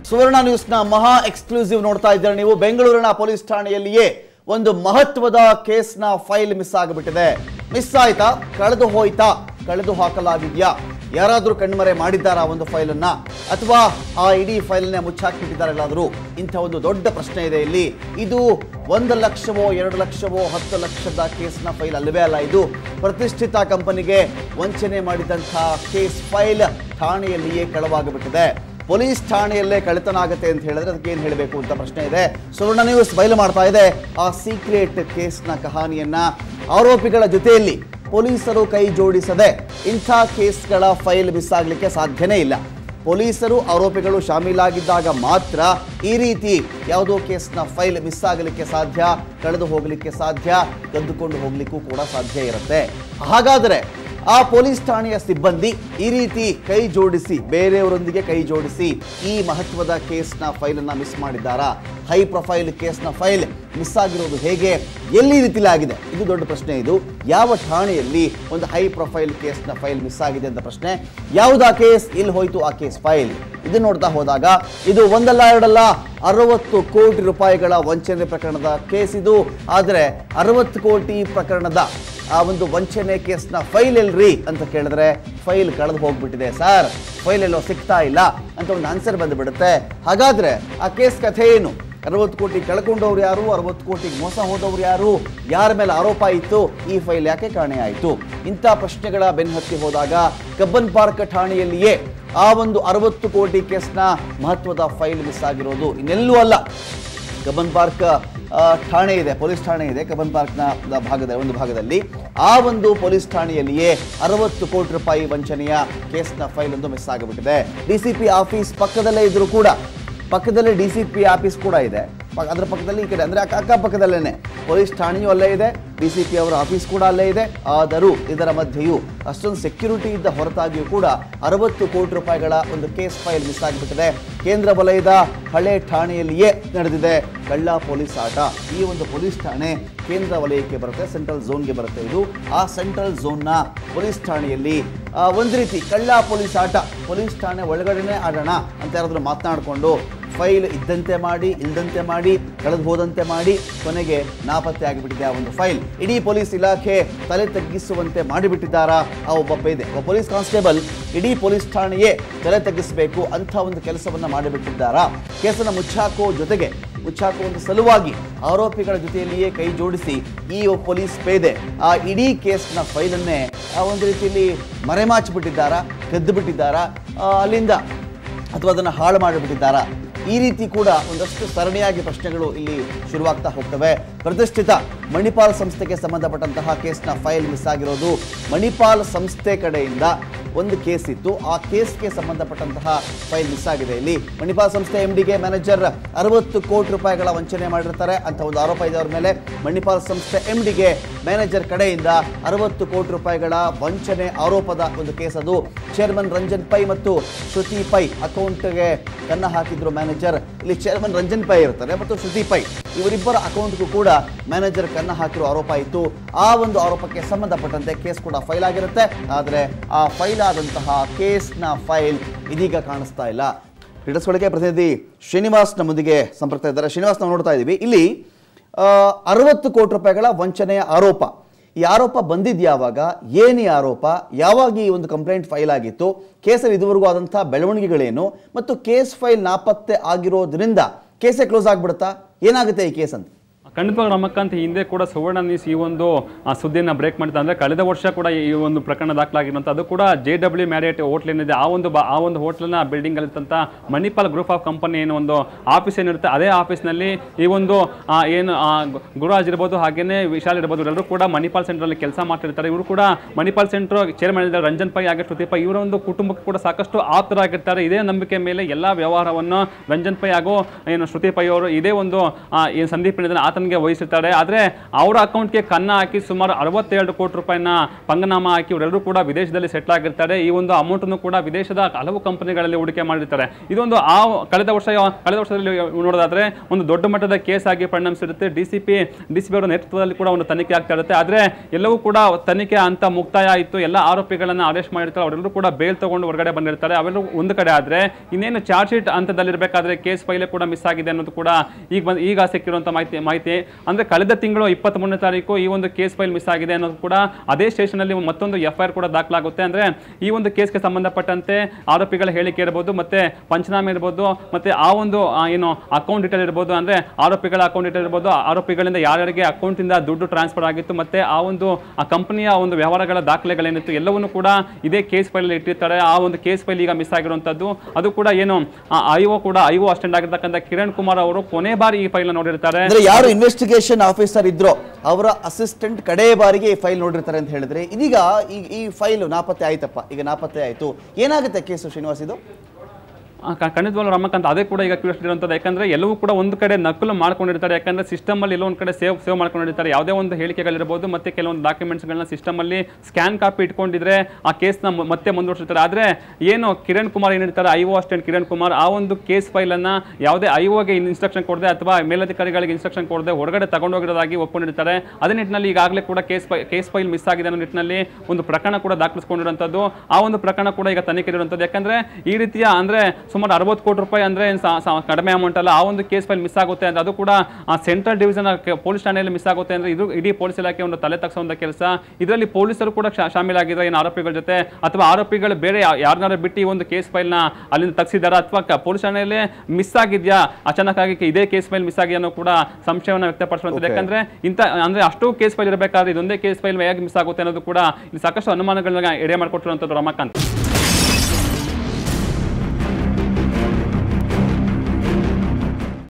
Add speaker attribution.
Speaker 1: ಸುವರ್ಣ ನ್ಯೂಸ್ನ ಮಹಾ ಎಕ್ಸ್ಕ್ಲೂಸಿವ್ ನೋಡ್ತಾ ಇದ್ದಾರೆ ನೀವು ಬೆಂಗಳೂರಿನ ಪೊಲೀಸ್ ಠಾಣೆಯಲ್ಲಿಯೇ ಒಂದು ಮಹತ್ವದ ಕೇಸ್ನ ಫೈಲ್ ಮಿಸ್ ಆಗಿಬಿಟ್ಟಿದೆ ಮಿಸ್ ಆಯ್ತಾ ಕಳೆದು ಹೋಯ್ತಾ ಕಳೆದು ಹಾಕಲಾಗಿದ್ಯಾ ಯಾರಾದರೂ ಕಣ್ಮರೆ ಮಾಡಿದ್ದಾರಾ ಒಂದು ಫೈಲನ್ನ ಅಥವಾ ಆ ಇಡೀ ಫೈಲ್ನೇ ಮುಚ್ಚಾಕ್ಬಿಟ್ಟಿದ್ದಾರೆ ಎಲ್ಲಾದರೂ ಇಂಥ ಒಂದು ದೊಡ್ಡ ಪ್ರಶ್ನೆ ಇದೆ ಇಲ್ಲಿ ಇದು ಒಂದು ಲಕ್ಷವೋ ಎರಡು ಲಕ್ಷವೋ ಹತ್ತು ಲಕ್ಷದ ಕೇಸ್ನ ಫೈಲ್ ಅಲ್ಲವೇ ಅಲ್ಲ ಇದು ಪ್ರತಿಷ್ಠಿತ ಕಂಪನಿಗೆ ವಂಚನೆ ಮಾಡಿದಂಥ ಕೇಸ್ ಫೈಲ್ ಠಾಣೆಯಲ್ಲಿಯೇ ಕಳವಾಗಿಬಿಟ್ಟಿದೆ ಪೊಲೀಸ್ ಠಾಣೆಯಲ್ಲೇ ಕಳ್ಳತನ ಆಗುತ್ತೆ ಅಂತ ಹೇಳಿದ್ರೆ ಅದಕ್ಕೆ ಏನು ಹೇಳಬೇಕು ಅಂತ ಪ್ರಶ್ನೆ ಇದೆ ಸುವರ್ಣ ನ್ಯೂಸ್ ಬಯಲು ಮಾಡ್ತಾ ಇದೆ ಆ ಸೀಕ್ರೆಟ್ ಕೇಸ್ನ ಕಹಾನಿಯನ್ನ ಆರೋಪಿಗಳ ಜೊತೆಯಲ್ಲಿ ಪೊಲೀಸರು ಕೈ ಜೋಡಿಸದೆ ಇಂಥ ಕೇಸ್ಗಳ ಫೈಲ್ ಮಿಸ್ ಆಗಲಿಕ್ಕೆ ಸಾಧ್ಯನೇ ಇಲ್ಲ ಪೊಲೀಸರು ಆರೋಪಿಗಳು ಶಾಮೀಲಾಗಿದ್ದಾಗ ಮಾತ್ರ ಈ ರೀತಿ ಯಾವುದೋ ಕೇಸ್ನ ಫೈಲ್ ಮಿಸ್ ಆಗಲಿಕ್ಕೆ ಸಾಧ್ಯ ಕಳೆದು ಹೋಗಲಿಕ್ಕೆ ಸಾಧ್ಯ ಕದ್ದುಕೊಂಡು ಹೋಗ್ಲಿಕ್ಕೂ ಕೂಡ ಸಾಧ್ಯ ಇರುತ್ತೆ ಹಾಗಾದರೆ ಆ ಪೊಲೀಸ್ ಠಾಣೆಯ ಸಿಬ್ಬಂದಿ ಈ ರೀತಿ ಕೈ ಜೋಡಿಸಿ ಬೇರೆಯವರೊಂದಿಗೆ ಕೈ ಜೋಡಿಸಿ ಈ ಮಹತ್ವದ ಕೇಸ್ನ ಫೈಲನ್ನು ಮಿಸ್ ಮಾಡಿದ್ದಾರಾ ಹೈ ಪ್ರೊಫೈಲ್ ಕೇಸ್ನ ಫೈಲ್ ಮಿಸ್ ಆಗಿರೋದು ಹೇಗೆ ಎಲ್ಲಿ ರೀತಿಲಿ ಆಗಿದೆ ಇದು ದೊಡ್ಡ ಪ್ರಶ್ನೆ ಇದು ಯಾವ ಠಾಣೆಯಲ್ಲಿ ಒಂದು ಹೈ ಪ್ರೊಫೈಲ್ ಕೇಸ್ನ ಫೈಲ್ ಮಿಸ್ ಆಗಿದೆ ಅಂತ ಪ್ರಶ್ನೆ ಯಾವುದಾ ಕೇಸ್ ಇಲ್ಲಿ ಹೋಯ್ತು ಆ ಕೇಸ್ ಫೈಲ್ ಇದು ನೋಡ್ತಾ ಹೋದಾಗ ಇದು ಒಂದಲ್ಲ ಎರಡಲ್ಲ ಅರವತ್ತು ಕೋಟಿ ರೂಪಾಯಿಗಳ ವಂಚನೆ ಪ್ರಕರಣದ ಕೇಸ್ ಇದು ಆದರೆ ಅರವತ್ತು ಕೋಟಿ ಪ್ರಕರಣದ ಆ ಒಂದು ವಂಚನೆ ಕೇಸ್ನ ಫೈಲ್ ಎಲ್ರಿ ಅಂತ ಕೇಳಿದ್ರೆ ಫೈಲ್ ಕಳೆದು ಹೋಗ್ಬಿಟ್ಟಿದೆ ಸರ್ ಫೈಲ್ ಎಲ್ಲೋ ಸಿಗ್ತಾ ಇಲ್ಲ ಅಂತ ಒಂದು ಆನ್ಸರ್ ಬಂದುಬಿಡುತ್ತೆ ಹಾಗಾದ್ರೆ ಆ ಕೇಸ್ ಕಥೆ ಏನು ಅರವತ್ತು ಕೋಟಿ ಕಳ್ಕೊಂಡವ್ರು ಯಾರು ಅರವತ್ತು ಕೋಟಿಗೆ ಮೋಸ ಹೋದವ್ರು ಯಾರು ಯಾರ ಮೇಲೆ ಆರೋಪ ಇತ್ತು ಈ ಫೈಲ್ ಯಾಕೆ ಕಾಣೆ ಆಯಿತು ಇಂಥ ಪ್ರಶ್ನೆಗಳ ಬೆನ್ನತ್ತಿ ಹೋದಾಗ ಕಬ್ಬನ್ ಪಾರ್ಕ್ ಠಾಣೆಯಲ್ಲಿಯೇ ಆ ಒಂದು ಅರವತ್ತು ಕೋಟಿ ಕೇಸ್ನ ಮಹತ್ವದ ಫೈಲ್ ಮಿಸ್ ಆಗಿರೋದು ಇನ್ನೆಲ್ಲೂ ಅಲ್ಲ ಕಬ್ಬನ್ ಪಾರ್ಕ್ ಆ, ಠಾಣೆ ಇದೆ ಪೊಲೀಸ್ ಠಾಣೆ ಇದೆ ಕಬ್ಬನ್ ಪಾರ್ಕ್ನ ದ ಭಾಗದ ಒಂದು ಭಾಗದಲ್ಲಿ ಆ ಒಂದು ಪೊಲೀಸ್ ಠಾಣೆಯಲ್ಲಿಯೇ ಅರವತ್ತು ಕೋಟಿ ರೂಪಾಯಿ ವಂಚನೆಯ ಕೇಸ್ನ ಫೈಲ್ ಒಂದು ಮಿಸ್ ಆಗಿಬಿಟ್ಟಿದೆ ಡಿ ಸಿ ಪಿ ಆಫೀಸ್ ಪಕ್ಕದಲ್ಲೇ ಇದ್ರು ಕೂಡ ಪಕ್ಕದಲ್ಲೇ ಡಿ ಸಿ ಪಿ ಆಫೀಸ್ ಕೂಡ ಇದೆ ಪ- ಅದರ ಪಕ್ಕದಲ್ಲಿ ಈ ಕಡೆ ಅಂದರೆ ಅಕ್ಕ ಅಕ್ಕಪಕ್ಕದಲ್ಲೇ ಪೊಲೀಸ್ ಠಾಣೆಯೂ ಅಲ್ಲೇ ಇದೆ ಡಿ ಸಿ ಪಿ ಅವರ ಆಫೀಸ್ ಕೂಡ ಅಲ್ಲೇ ಇದೆ ಆದರೂ ಇದರ ಮಧ್ಯೆಯೂ ಅಷ್ಟೊಂದು ಸೆಕ್ಯೂರಿಟಿ ಇದ್ದ ಹೊರತಾಗಿಯೂ ಕೂಡ ಅರವತ್ತು ಕೋಟಿ ರೂಪಾಯಿಗಳ ಒಂದು ಕೇಸ್ ಫೈಲ್ ಮಿಸ್ ಆಗಿಬಿಟ್ಟಿದೆ ಕೇಂದ್ರ ವಲಯದ ಹಳೆ ಠಾಣೆಯಲ್ಲಿಯೇ ನಡೆದಿದೆ ಕಳ್ಳ ಪೊಲೀಸ್ ಆಟ ಈ ಒಂದು ಪೊಲೀಸ್ ಠಾಣೆ ಕೇಂದ್ರ ವಲಯಕ್ಕೆ ಬರುತ್ತೆ ಸೆಂಟ್ರಲ್ ಝೋನ್ಗೆ ಬರುತ್ತೆ ಇದು ಆ ಸೆಂಟ್ರಲ್ ಝೋನ್ನ ಪೊಲೀಸ್ ಠಾಣೆಯಲ್ಲಿ ಆ, ಒಂದು ರೀತಿ ಕಳ್ಳ ಪೊಲೀಸ್ ಆಟ ಪೊಲೀಸ್ ಠಾಣೆ ಒಳಗಡೆನೆ ಆಡೋಣ ಅಂತ ಯಾರಾದರೂ ಮಾತನಾಡಿಕೊಂಡು ಫೈಲ್ ಇದ್ದಂತೆ ಮಾಡಿ ಇಲ್ದಂತೆ ಮಾಡಿ ಕಳೆದು ಹೋದಂತೆ ಮಾಡಿ ಕೊನೆಗೆ ನಾಪತ್ತೆ ಆಗಿಬಿಟ್ಟಿದೆ ಆ ಒಂದು ಫೈಲ್ ಇಡೀ ಪೊಲೀಸ್ ಇಲಾಖೆ ತಲೆ ತಗ್ಗಿಸುವಂತೆ ಮಾಡಿಬಿಟ್ಟಿದ್ದಾರಾ ಆ ಒಬ್ಬ ಪೇದೆ ಒಬ್ಬ ಪೊಲೀಸ್ ಕಾನ್ಸ್ಟೇಬಲ್ ಇಡೀ ಪೊಲೀಸ್ ಠಾಣೆಯೇ ತಲೆ ತಗ್ಗಿಸಬೇಕು ಅಂಥ ಒಂದು ಕೆಲಸವನ್ನ ಮಾಡಿಬಿಟ್ಟಿದ್ದಾರಾ ಕೇಸನ್ನು ಮುಚ್ಚಾಕೋ ಜೊತೆಗೆ ಮುಚ್ಚಾಕೋ ಒಂದು ಸಲುವಾಗಿ ಆರೋಪಿಗಳ ಜೊತೆಯಲ್ಲಿಯೇ ಕೈ ಜೋಡಿಸಿ ಈ ಒಬ್ಬ ಪೊಲೀಸ್ ಪೇದೆ ಆ ಇಡೀ ಕೇಸ್ನ ಫೈಲನ್ನೇ ಆ ಒಂದು ರೀತಿಯಲ್ಲಿ ಮರೆಮಾಚಿಬಿಟ್ಟಿದ್ದಾರಾ ಕದ್ದು ಬಿಟ್ಟಿದ್ದಾರಾ ಆ, ಅಲ್ಲಿಂದ ಅಥವಾ ಅದನ್ನು ಹಾಳು ಮಾಡಿಬಿಟ್ಟಿದ್ದಾರಾ ಈ ರೀತಿ ಕೂಡ ಒಂದಷ್ಟು ಸರಣಿಯಾಗಿ ಪ್ರಶ್ನೆಗಳು ಇಲ್ಲಿ ಶುರುವಾಗ್ತಾ ಹೋಗ್ತವೆ ಪ್ರತಿಷ್ಠಿತ ಮಣಿಪಾಲ್ ಸಂಸ್ಥೆಗೆ ಸಂಬಂಧಪಟ್ಟಂತಹ ಕೇಸ್ನ ಫೈಲ್ ಮಿಸ್ ಆಗಿರೋದು ಮಣಿಪಾಲ್ ಸಂಸ್ಥೆ ಕಡೆಯಿಂದ ಒಂದು ಕೇಸ್ ಇತ್ತು ಆ ಕೇಸ್ಗೆ ಸಂಬಂಧಪಟ್ಟಂತಹ ಫೈಲ್ ಮಿಸ್ ಆಗಿದೆ ಇಲ್ಲಿ ಮಣಿಪಾಲ್ ಸಂಸ್ಥೆ ಎಂ ಡಿಗೆ ಮ್ಯಾನೇಜರ್ ಅರವತ್ತು ಕೋಟಿ ರೂಪಾಯಿಗಳ ವಂಚನೆ ಮಾಡಿರ್ತಾರೆ ಅಂತ ಒಂದು ಆರೋಪ ಇದೆ ಅವ್ರ ಮೇಲೆ ಮಣಿಪಾಲ್ ಸಂಸ್ಥೆ ಎಂ ಡಿಗೆ ಮ್ಯಾನೇಜರ್ ಕಡೆಯಿಂದ ಅರವತ್ತು ಕೋಟಿ ರೂಪಾಯಿಗಳ ವಂಚನೆ ಆರೋಪದ ಒಂದು ಕೇಸ್ ಅದು ಚೇರ್ಮನ್ ರಂಜನ್ ಪೈ ಮತ್ತು ಶ್ರುತಿ ಪೈ ಅಕೌಂಟ್ಗೆ ಕನ್ನ ಹಾಕಿದ್ರು ಮ್ಯಾನೇಜರ್ ಇಲ್ಲಿ ಚೇರ್ಮನ್ ರಂಜನ್ ಪೈ ಇರ್ತಾರೆ ಮತ್ತು ಶ್ರುತಿ ಪೈ ಇವರಿಬ್ಬರ ಅಕೌಂಟ್ಗೂ ಕೂಡ ಮ್ಯಾನೇಜರ್ ಕನ್ನ ಹಾಕಿರೋ ಆರೋಪ ಇತ್ತು ಆ ಒಂದು ಆರೋಪಕ್ಕೆ ಸಂಬಂಧಪಟ್ಟಂತೆ ಕೇಸ್ ಕೂಡ ಫೈಲ್ ಆಗಿರುತ್ತೆ ಆದರೆ ಆ ಫೈಲ್ ಆದಂತಹ ಕೇಸ್ನ ಫೈಲ್ ಇದೀಗ ಕಾಣಿಸ್ತಾ ಇಲ್ಲ ಹಿಡಿಸ್ಕೊಳ್ಳಿಕ್ಕೆ ಪ್ರತಿನಿಧಿ ಶ್ರೀನಿವಾಸ್ ನಮ್ಮೊಂದಿಗೆ ಸಂಪರ್ಕ ಇದ್ದಾರೆ ಶ್ರೀನಿವಾಸ್ ನಾವು ನೋಡ್ತಾ ಇದ್ದೀವಿ ಇಲ್ಲಿ ಅರವತ್ತು ಕೋಟಿ ರೂಪಾಯಿಗಳ ವಂಚನೆಯ ಆರೋಪ ಈ ಆರೋಪ ಬಂದಿದ್ದು ಯಾವಾಗ ಏನು ಈ ಆರೋಪ ಯಾವಾಗ ಈ ಒಂದು ಕಂಪ್ಲೇಂಟ್ ಫೈಲ್ ಆಗಿತ್ತು ಕೇಸಲ್ಲಿ ಇದುವರೆಗೂ ಆದಂಥ ಬೆಳವಣಿಗೆಗಳೇನು ಮತ್ತು ಕೇಸ್ ಫೈಲ್ ನಾಪತ್ತೆ ಆಗಿರೋದ್ರಿಂದ ಕೇಸೇ ಕ್ಲೋಸ್ ಆಗಿಬಿಡುತ್ತಾ ಏನಾಗುತ್ತೆ ಈ ಕೇಸ್ ಅಂತ
Speaker 2: ಖಂಡಿತವಾಗಿ ರಮಕ್ಕಂತ ಹಿಂದೆ ಕೂಡ ಸುವರ್ಣ ನ್ಯೂಸ್ ಈ ಒಂದು ಆ, ಸುದ್ದಿಯನ್ನು ಬ್ರೇಕ್ ಮಾಡ್ತಾ ಅಂದರೆ ಕಳೆದ ವರ್ಷ ಕೂಡ ಈ ಒಂದು ಪ್ರಕರಣ ದಾಖಲಾಗಿರುವಂಥ ಅದು ಕೂಡ ಜೆ ಡಬ್ಲ್ಯೂ ಮ್ಯಾರಿಯಟ್ ಹೋಟ್ಲ್ ಏನಿದೆ ಆ ಒಂದು ಬಾ ಆ ಒಂದು ಹೋಟ್ಲನ್ನ ಬಿಲ್ಡಿಂಗಲ್ಲಿದ್ದಂಥ ಮಣಿಪಾಲ್ ಗ್ರೂಪ್ ಆಫ್ ಕಂಪನಿ ಏನು ಒಂದು ಆಫೀಸ್ ಏನಿರುತ್ತೆ ಅದೇ ಆಫೀಸ್ನಲ್ಲಿ ಈ ಒಂದು ಆ, ಏನು ಆ, ಗು- ಗುರುರಾಜ್ ಇರ್ಬೋದು ಹಾಗೇನೇ ವಿಶಾಲ್ ಇರ್ಬೋದು ಇವರೆಲ್ಲರೂ ಕೂಡ ಮಣಿಪಾಲ್ ಸೆಂಟ್ರಲ್ಲಿ ಕೆಲಸ ಮಾಡ್ತಿರ್ತಾರೆ ಇವರು ಕೂಡ ಮಣಿಪಾಲ್ ಸೆಂಟ್ರ್ ಚೇರ್ಮನ್ ಇದ್ದಾರೆ ರಂಜನ್ ಪೈ ಹಾಗೆ ಶ್ರುತಿ ಪೈ ಇವರ ಒಂದು ಕುಟುಂಬಕ್ಕೆ ಕೂಡ ಸಾಕಷ್ಟು ಆಪ್ತರಾಗಿರ್ತಾರೆ ಇದೇ ನಂಬಿಕೆ ಮೇಲೆ ಎಲ್ಲ ವ್ಯವಹಾರವನ್ನು ರಂಜನ್ ಪೈ ಹಾಗೂ ಏನು ಶ್ರುತಿ ಪೈ ಅವರು ಇದೇ ಒಂದು ಆ, ಏನು ಸಂದೀಪ್ ಏನಿದ್ದಾನೆ ಆತನ ಪಂಗನಾಮನ್ಗೆ ವಹಿಸಿರ್ತಾರೆ ಆದ್ರೆ ಅವರ ಅಕೌಂಟ್ಗೆ ಕನ್ನ ಹಾಕಿ ಸುಮಾರು ಅರವತ್ತೆರಡು ಕೋಟಿ ರೂಪಾಯಿನ ಪಂಗನಾಮ ಹಾಕಿ ಇವರೆಲ್ಲರೂ ಕೂಡ ವಿದೇಶದಲ್ಲಿ ಸೆಟ್ಲ್ ಆಗಿರ್ತಾರೆ ಈ ಒಂದು ಅಮೌಂಟ್ ಅನ್ನು ಕೂಡ ವಿದೇಶದ ಹಲವು ಕಂಪನಿಗಳಲ್ಲಿ ಹೂಡಿಕೆ ಮಾಡಿರ್ತಾರೆ ಇದೊಂದು ಆ ಕಳೆದ ವರ್ಷ ಕಳೆದ ವರ್ಷದಲ್ಲಿ ನೋಡೋದಾದ್ರೆ ಒಂದು ದೊಡ್ಡ ಮಟ್ಟದ ಕೇಸ್ ಆಗಿ ಪರಿಣಮಿಸಿರುತ್ತೆ D C P D C P ಅವರ ನೇತೃತ್ವದಲ್ಲಿ ಕೂಡ ಒಂದು ತನಿಖೆ ಆಗ್ತಾ ಇರುತ್ತೆ ಆದ್ರೆ ಎಲ್ಲವೂ ಕೂಡ ತನಿಖೆ ಅಂತ ಮುಕ್ತಾಯ ಆಯಿತು ಎಲ್ಲ ಆರೋಪಿಗಳನ್ನ ಅರೆಸ್ಟ್ ಮಾಡಿರ್ತಾರೆ ಅವರೆಲ್ಲರೂ ಕೂಡ ಬೇಲ್ ತಗೊಂಡು ಹೊರಗಡೆ ಬಂದಿರ್ತಾರೆ ಅವೆಲ್ಲರೂ ಒಂದು ಕಡೆ ಆದ್ರೆ ಇನ್ನೇನು ಚಾರ್ಜ್ ಶೀಟ್ ಹಂತದಲ್ಲಿರಬೇಕಾದ್ರೆ ಕೇಸ್ ಫೈಲೇ ಕೂಡ ಮಿಸ್ ಆಗಿದೆ ಅನ್ನೋದು ಕೂಡ ಈಗ ಬಂದು ಈಗ ಸಿಕ್ಕಿರುವಂಥ ಮಾಹಿತಿ ಮಾಹಿತಿ ಅಂದ್ರೆ ಕಳೆದ ತಿಂಗಳು ಇಪ್ಪತ್ತ್ ಮೂರನೇ ತಾರೀಕು ಈ ಒಂದು ಕೇಸ್ ಫೈಲ್ ಮಿಸ್ ಆಗಿದೆ ಅನ್ನೋದು ಕೂಡ ಅದೇ ಸ್ಟೇಷನಲ್ಲಿ ಮತ್ತೊಂದು ಎಫ್ ಐ ಆರ್ ಕೂಡ ದಾಖಲಾಗುತ್ತೆ ಅಂದ್ರೆ ಈ ಒಂದು ಕೇಸ್ಗೆ ಸಂಬಂಧಪಟ್ಟಂತೆ ಆರೋಪಿಗಳ ಹೇಳಿಕೆ ಇರ್ಬೋದು ಮತ್ತೆ ಪಂಚನಾಮೆ ಇರ್ಬೋದು ಮತ್ತೆ ಆ ಒಂದು ಆ, ಏನು ಅಕೌಂಟ್ ಡೀಟೇಲ್ ಇರ್ಬೋದು ಅಂದ್ರೆ ಆರೋಪಿಗಳ ಅಕೌಂಟ್ ಡೀಟೇಲ್ ಇರ್ಬೋದು ಆರೋಪಿಗಳಿಂದ ಯಾರ್ಯಾರಿಗೆ ಅಕೌಂಟ್ ಇಂದ ದುಡ್ಡು ಟ್ರಾನ್ಸ್ಫರ್ ಆಗಿತ್ತು ಮತ್ತೆ ಆ ಒಂದು ಆ ಕಂಪನಿಯ ಒಂದು ವ್ಯವಹಾರಗಳ ದಾಖಲೆಗಳೇನಿತ್ತು ಎಲ್ಲವನ್ನು ಕೂಡ ಇದೇ ಕೇಸ್ ಫೈಲ್ ಇಟ್ಟಿರ್ತಾರೆ ಆ ಒಂದು ಕೇಸ್ ಫೈಲ್ ಈಗ ಮಿಸ್ ಆಗಿರುವಂತದ್ದು ಅದು ಕೂಡ ಏನು ಐ ಒ ಕೂಡ ಐ ಒ ಅಸ್ಟೆಂಡ್ ಆಗಿರ್ತಕ್ಕಂಥ ಕಿರಣ್ ಕುಮಾರ್ ಅವರು ಕೊನೆ ಬಾರಿ ಈ ಫೈಲ್ ನೋಡಿರ್ತಾರೆ
Speaker 1: ಅಂದ್ರೆ ಯಾರು ಇನ್ವೆಸ್ಟಿಗೇಷನ್ ಆಫೀಸರ್ ಇದ್ರೋ ಅವರ ಅಸಿಸ್ಟೆಂಟ್ ಕಡೇ ಬಾರಿಗೆ ಈ ಫೈಲ್ ನೋಡಿರ್ತಾರೆ ಅಂತ ಹೇಳಿದ್ರೆ ಇದೀಗ ಈ ಈ ಫೈಲ್ ನಾಪತ್ತೆ ಆಯ್ತಪ್ಪ ಈಗ ನಾಪತ್ತೆ ಆಯ್ತು ಏನಾಗುತ್ತೆ ಕೇಸು ಶ್ರೀನಿವಾಸ್ ಇದು
Speaker 2: ಆ, ಕ- ಖಂಡಿತವಾಗ್ಲೂ ರಮಕಾಂತ್ ಅದೇ ಕೂಡ ಈಗ ಕ್ಯೂರಿಯಾಸಿಟಿ ಇರುವಂಥದ್ದು ಯಾಕಂದ್ರೆ ಎಲ್ಲವೂ ಕೂಡ ಒಂದು ಕಡೆ ನಕಲು ಮಾಡ್ಕೊಂಡಿರ್ತಾರೆ ಯಾಕಂದ್ರೆ ಸಿಸ್ಟಮ್ ಅಲ್ಲಿ ಎಲ್ಲೋ ಒಂದು ಕಡೆ ಸೇವ್ ಸೇವ್ ಮಾಡ್ಕೊಂಡಿರ್ತಾರೆ ಯಾವುದೇ ಒಂದು ಹೇಳಿಕೆಗಳಿರ್ಬೋದು ಮತ್ತೆ ಕೆಲವೊಂದು ಡಾಕ್ಯುಮೆಂಟ್ಸ್ಗಳನ್ನ ಸಿಸ್ಟಮ್ ಅಲ್ಲಿ ಸ್ಕ್ಯಾನ್ ಕಾಪಿ ಇಟ್ಕೊಂಡಿದ್ರೆ ಆ ಕೇಸ್ನ ಮತ್ತೆ ಮುಂದುವರಿಸಿರ್ತಾರೆ ಆದ್ರೆ ಏನು ಕಿರಣ್ ಕುಮಾರ್ ಏನಿರ್ತಾರೆ I O assistant Kiran Kumar ಆ ಒಂದು ಕೇಸ್ ಫೈಲ್ ಅನ್ನ ಯಾವುದೇ ಐ ಒಗೆ ಇನ್ಸ್ಟ್ರಕ್ಷನ್ ಕೊಡದೆ ಅಥವಾ ಮೇಲಧಿಕಾರಿಗಳಿಗೆ ಇನ್ಸ್ಟ್ರಕ್ಷನ್ ಕೊಡದೆ ಹೊರಗಡೆ ತಗೊಂಡೋಗಿರೋದಾಗಿ ಒಪ್ಕೊಂಡಿರ್ತಾರೆ ಅದೇ ನಿಟ್ಟಿನಲ್ಲಿ ಈಗಾಗಲೇ ಕೂಡ ಕೇಸ್ ಫೈ ಕೇಸ್ ಫೈಲ್ ಮಿಸ್ ಆಗಿದೆ ಅನ್ನೋ ನಿಟ್ಟಿನಲ್ಲಿ ಒಂದು ಪ್ರಕರಣ ಕೂಡ ದಾಖಲಿಸಿಕೊಂಡಿರುವಂಥದ್ದು ಆ ಒಂದು ಪ್ರಕರಣ ಕೂಡ ಈಗ ತನಿಖೆ ಇರುವಂಥದ್ದು ಯಾಕಂದ್ರೆ ಈ ರೀತಿಯ ಅಂದ್ರೆ ಸುಮಾರು ಅರವತ್ತು ಕೋಟಿ ರೂಪಾಯಿ ಅಂದ್ರೆ ಏನ್ ಸಾ- ಸಾ- ಕಡಿಮೆ ಅಮೌಂಟ್ ಅಲ್ಲ ಆ ಒಂದು ಕೇಸ್ ಫೈಲ್ ಮಿಸ್ ಆಗುತ್ತೆ ಅಂದ್ರೆ ಅದು ಕೂಡ ಸೆಂಟ್ರಲ್ ಡಿವಿಷನ್ ಪೊಲೀಸ್ ಠಾಣೆಯಲ್ಲಿ ಮಿಸ್ ಆಗುತ್ತೆ ಅಂದ್ರೆ ಇದು ಇಡೀ ಪೊಲೀಸ್ ಇಲಾಖೆ ಒಂದು ತಲೆ ತಗ್ಸುವಂತ ಕೆಲಸ ಇದರಲ್ಲಿ ಪೊಲೀಸರು ಕೂಡ ಶಾ- ಶಾಮೀಲಾಗಿದ್ದಾರೆ ಏನು ಆರೋಪಿಗಳ ಜೊತೆ ಅಥವಾ ಆರೋಪಿಗಳು ಬೇರೆ ಯಾರನ್ನಾರು ಬಿಟ್ಟು ಈ ಒಂದು ಕೇಸ್ ಫೈಲ್ನ ಅಲ್ಲಿಂದ ತಗ್ಸಿದಾರ ಅಥವಾ ಕ- ಪೊಲೀಸ್ ಠಾಣೆಯಲ್ಲಿ ಮಿಸ್ ಆಗಿದ್ಯಾ ಅಚಾನಕ್ಕಾಗಿ ಇದೇ ಕೇಸ್ ಫೈಲ್ ಮಿಸ್ ಆಗಿ ಅನ್ನೋ ಕೂಡ ಸಂಶಯವನ್ನು ವ್ಯಕ್ತಪಡಿಸುವಂಥದ್ದು
Speaker 1: Okay.
Speaker 2: ಯಾಕಂದ್ರೆ ಇಂಥ ಅಂದ್ರೆ ಅಷ್ಟು ಕೇಸ್ ಫೈಲ್ ಇರಬೇಕಾದ್ರೆ ಇದೊಂದೇ ಕೇಸ್ ಫೈಲ್ ಹೇಗೆ ಮಿಸ್ ಆಗುತ್ತೆ ಅನ್ನೋದು ಕೂಡ ಇಲ್ಲಿ ಸಾಕಷ್ಟು ಅನುಮಾನಗಳನ್ನ ಎಡೆ ಮಾಡಿಕೊಟ್ಟಿರುವಂಥದ್ದು ರಮಾಕಾಂತ್